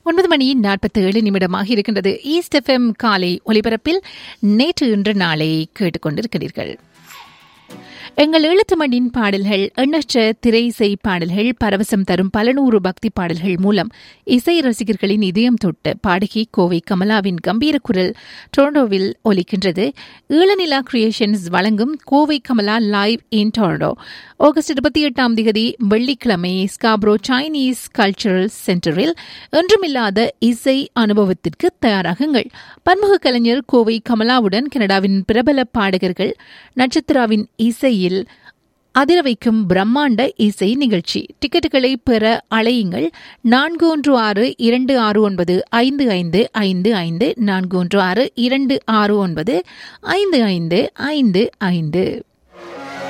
ஒன்பது மணி நாற்பத்தி ஏழு நிமிடமாக இருக்கின்றது ஈஸ்ட் எஃப்எம் காலை ஒலிபரப்பில் நேற்று இன்று நாளை கேட்டுக்கொண்டிருக்கிறீர்கள் எங்கள் எழுத்து மண்ணின் பாடல்கள் எண்ணற்ற திரை இசை பாடல்கள் பரவசம் தரும் பல நூறு பக்தி பாடல்கள் மூலம் இசை ரசிகர்களின் இதயம் தொட்ட பாடகி கோவை கமலாவின் கம்பீர குரல் டொரண்டோவில் ஒலிக்கின்றது ஈழநிலா கிரியேஷன்ஸ் வழங்கும் Kovai Kamala live in Toronto August இருபத்தி எட்டாம் தேதி வெள்ளிக்கிழமை ஸ்காப்ரோ சைனீஸ் கல்ச்சரல் சென்டரில் என்றுமில்லாத இசை அனுபவத்திற்கு தயாராகுங்கள் பன்முக கலைஞர் கோவை கமலாவுடன் கனடாவின் பிரபல பாடகர்கள் நட்சத்திராவின் இசையில் அதிர வைக்கும் பிரம்மாண்ட இசை நிகழ்ச்சி டிக்கெட்டுகளை பெற அழையுங்கள் நான்கு ஒன்று ஆறு இரண்டு ஆறு ஒன்பது ஐந்து ஐந்து ஐந்து ஐந்து நான்கு ஒன்று ஆறு இரண்டு ஆறு ஒன்பது ஐந்து ஐந்து ஐந்து ஐந்து